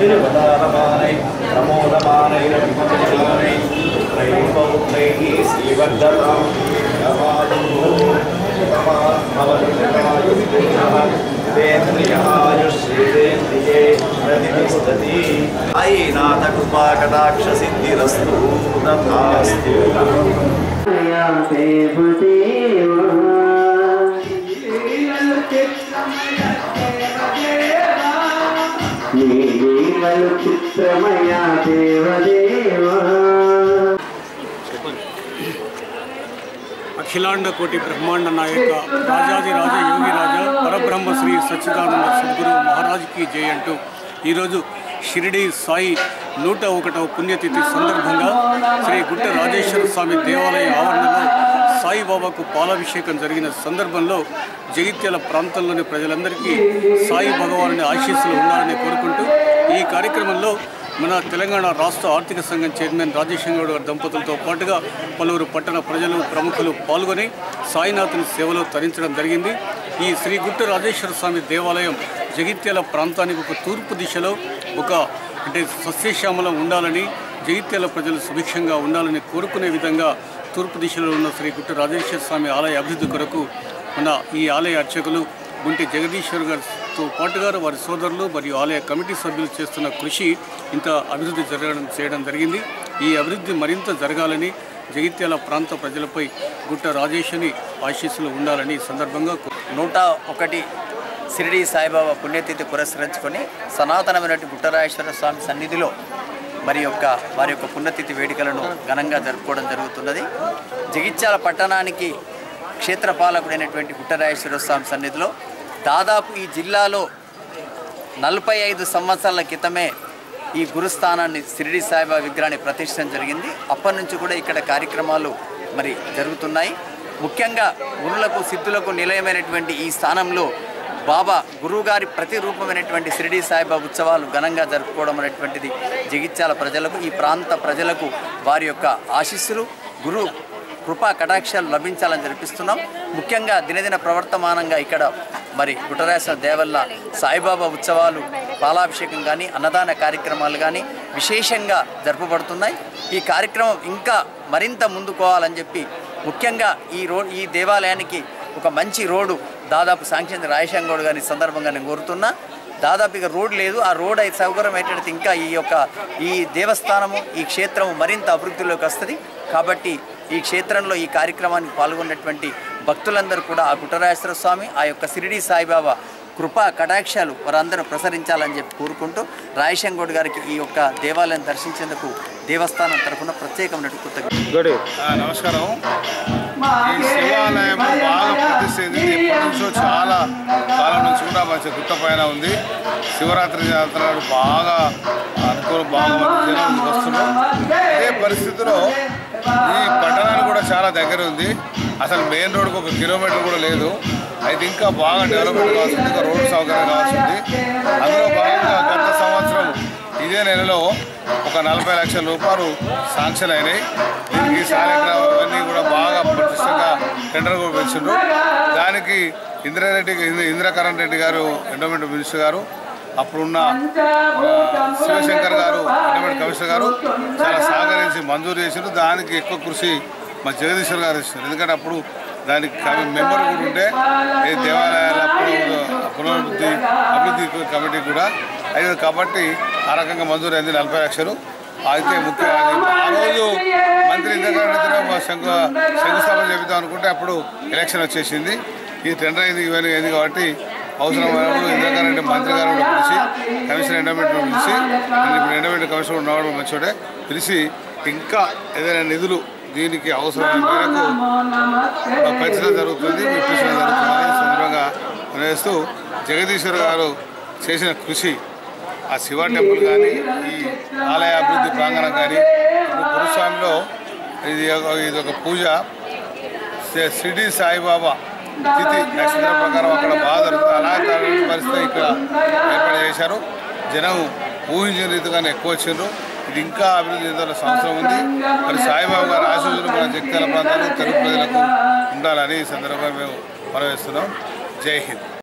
తిరువతారమానై ప్రమోదమానైరవిమోదమానై త్రైపౌత్రైः శ్రీవర్ధతాం యమాదు అయినాథ కృపా కటాక్ష సిద్ధిరస్తు తథాస్తు చిత్రమయ దేవదేవా అఖిలాండ కోటి బ్రహ్మాండ నాయక రాజాది రాజ యోగి రాజా పరబ్రహ్మ శ్రీ సచ్చిదానంద సద్గురు మహారాజ్కి జై అంటూ ఈరోజు షిరిడి సాయి నూట ఒకటవ పుణ్యతిథి సందర్భంగా శ్రీ గుట్ట రాజేశ్వర స్వామి దేవాలయ ఆవరణలో సాయిబాబాకు పాలాభిషేకం జరిగిన సందర్భంలో జగిత్యాల ప్రాంతంలోని ప్రజలందరికీ సాయి భగవానుని ఆశీస్సులు ఉండాలని కోరుకుంటూ ఈ కార్యక్రమంలో మన తెలంగాణ రాష్ట్ర ఆర్థిక సంఘం చైర్మన్ రాజేశ్వర గౌడ్ గారి దంపతులతో పాటుగా పలువురు పట్టణ ప్రజలు ప్రముఖులు పాల్గొని సాయినాథుని సేవలో తరించడం జరిగింది ఈ శ్రీ గుట్ట రాజేశ్వర స్వామి దేవాలయం జగిత్యాల ప్రాంతానికి ఒక తూర్పు దిశలో ఒక అంటే సస్యశ్యామలం ఉండాలని జగిత్యాల ప్రజలు సుభిక్షంగా ఉండాలని కోరుకునే విధంగా తూర్పు దిశలో ఉన్న శ్రీ గుట్ట రాజేశ్వర స్వామి ఆలయ అభివృద్ధి కొరకు మన ఈ ఆలయ అర్చకులు గుంటి జగదీశ్వర్ గారితో పాటుగా వారి సోదరులు మరియు ఆలయ కమిటీ సభ్యులు చేస్తున్న కృషి ఇంత అభివృద్ధి జరగడం చేయడం జరిగింది ఈ అభివృద్ధి మరింత జరగాలని జగిత్యాల ప్రాంత ప్రజలపై గుట్ట రాజేశ్వరి ఆశీస్సులు ఉండాలని ఈ సందర్భంగా కో- నూట ఒకటి షిరిడి సాయిబాబా పుణ్యతిథి పురస్కరించుకొని సనాతనమైనటువంటి గుట్టరాజేశ్వర స్వామి సన్నిధిలో మరి యొక్క వారి యొక్క పుణ్యతిథి వేడుకలను ఘనంగా జరుపుకోవడం జరుగుతున్నది జగిత్యాల పట్టణానికి క్షేత్రపాలకుడైనటువంటి గుట్టరాజేశ్వర స్వామి సన్నిధిలో దాదాపు ఈ జిల్లాలో నలభై ఐదు సంవత్సరాల క్రితమే ఈ గురుస్థానాన్ని షిరిడి సాయిబాబా విగ్రహాన్ని ప్రతిష్ఠించడం జరిగింది అప్పటి నుంచి కూడా ఇక్కడ కార్యక్రమాలు మరి జరుగుతున్నాయి ముఖ్యంగా గురులకు సిద్ధులకు నిలయమైనటువంటి ఈ స్థానంలో బాబా గురువుగారి ప్రతిరూపమైనటువంటి షిరిడి సాయిబాబా ఉత్సవాలు ఘనంగా జరుపుకోవడం అనేటువంటిది జగిత్యాల ప్రజలకు ఈ ప్రాంత ప్రజలకు వారి యొక్క ఆశీస్సులు గురు కృపా కటాక్షాలు లభించాలని జరిపిస్తున్నాం ముఖ్యంగా దినదిన ప్రవర్తమానంగా ఇక్కడ మరి గుటరాసిన దేవల్ల సాయిబాబా ఉత్సవాలు పాలాభిషేకం కానీ అన్నదాన కార్యక్రమాలు కానీ విశేషంగా జరపబడుతున్నాయి ఈ కార్యక్రమం ఇంకా మరింత ముందుకోవాలని చెప్పి ముఖ్యంగా ఈ రో ఈ దేవాలయానికి ఒక మంచి రోడ్డు దాదాపు శాంక్షన్ రాజశేఖర్ గౌడ్ గారి సందర్భంగా నేను కోరుతున్నా దాదాపు ఇక రోడ్ లేదు ఆ రోడ్ అయితే సౌకర్యం ఏంటంటే ఇంకా ఈ యొక్క ఈ దేవస్థానము ఈ క్షేత్రము మరింత అభివృద్ధిలోకి వస్తుంది కాబట్టి ఈ క్షేత్రంలో ఈ కార్యక్రమానికి పాల్గొన్నటువంటి భక్తులందరూ కూడా ఆ గుట్టరాజేశ్వర స్వామి ఆ యొక్క షిరిడి సాయిబాబా కృపా కటాక్షాలు వారందరూ ప్రసరించాలని చెప్పి కోరుకుంటూ రాయశంగౌడ్ గారికి ఈ యొక్క దేవాలయం దర్శించేందుకు దేవస్థానం తరఫున ప్రత్యేకమైన కృతజ్ఞత ఆ, నమస్కారం ఈ శివాలయం బాగా ప్రతిష్ట చెందింది ఎప్పటి నుంచో చాలా కాలం నుంచి కూడా మంచి గుట్ట పైన ఉంది శివరాత్రి జాతర నాడు బాగా అనుకూలం బాగా మంది జనం వస్తున్నారు ఇదే పరిస్థితిలో ఈ పట్టణానికి కూడా చాలా దగ్గర ఉంది అసలు మెయిన్ రోడ్కి ఒక కిలోమీటర్ కూడా లేదు అయితే ఇంకా బాగా డెవలప్మెంట్ కావాల్సి ఉంది ఇంకా రోడ్డు సౌకర్యం కావాల్సి ఉంది అందులో భాగంగా గత సంవత్సరం ఇదే నెలలో ఒక నలభై లక్షల రూపాయలు శాంక్షన్ అయినాయి దీనికి సాలగ్రామం ఇవన్నీ కూడా బాగా ప్రతిష్టంగా టెండర్ కూడా పెంచిండ్రు దానికి ఇందిరారెడ్డి ఇంద్ర- ఇందిరాకరణ్ రెడ్డి గారు ఎండోమెంట్ మినిస్టర్ గారు అప్పుడున్న ఆ, శివశంకర్ గారు ఎండోమెంట్ కమిషనర్ గారు చాలా సహకరించి మంజూరు చేసిండ్రు దానికి ఎక్కువ కృషి మా జగదీశ్వర్ గారు ఇచ్చారు ఎందుకంటే అప్పుడు దానికి కమి- మెంబర్ కూడా ఉంటే ఈ దేవాలయాల పునరు- పునరుద్ధి అభివృద్ధి కమిటీ కూడా అయితే కాబట్టి ఆ రకంగా మంజూరు అయింది నలభై లక్షలు అయితే ముఖ్య అది ఆ రోజు మంత్రి ఇంద్రకరణ్ శంకు శంకుస్థాపన చెబుతాం అనుకుంటే అప్పుడు ఎలక్షన్ వచ్చేసింది ఈ టెండర్ అయింది ఇవన్నీ అయింది కాబట్టి అవసరం అయినప్పుడు ఇంద్రకరణ్ రెడ్డి మంత్రి గారు కూడా పిలిచి కమిషనర్ ఎండోమెంట్ పిలిచి నేను ఇప్పుడు ఎండోమెంట్ కమిషనర్ ఉన్నవాడు మంచోడే పిలిచి ఇంకా ఏదైనా నిధులు దీనికి అవసరమైన మేరకు పెంచడం జరుగుతుంది ఇప్పించడం జరుగుతుంది ఈ సందర్భంగా వేస్తూ జగదీశ్వర్ గారు చేసిన కృషి ఆ శివ టెంపుల్ కానీ ఈ ఆలయ అభివృద్ధి ప్రాంగణం కానీ ఇప్పుడు గురుస్వామిలో ఇది ఒక ఇది ఒక పూజ శ్రీ- షిరిడి సాయిబాబా తిథి నక్షత్రం ప్రకారం అక్కడ బాగా జరుగుతుంది అలాగే తరగతి పరిస్థితి ఇక్కడ ఏర్పాటు చేశారు జనం ఊహించిన రీతిగానే ఎక్కువ వచ్చిండ్రు ఇది ఇంకా అభివృద్ధి చెందాల్సిన అవసరం ఉంది మరి సాయిబాబా గారి ఆశీస్సులు మన జగిత్యాల ప్రాంతాలు తెలుగు ప్రజలకు ఉండాలని ఈ సందర్భంగా మేము మనవేస్తున్నాం జై హింద్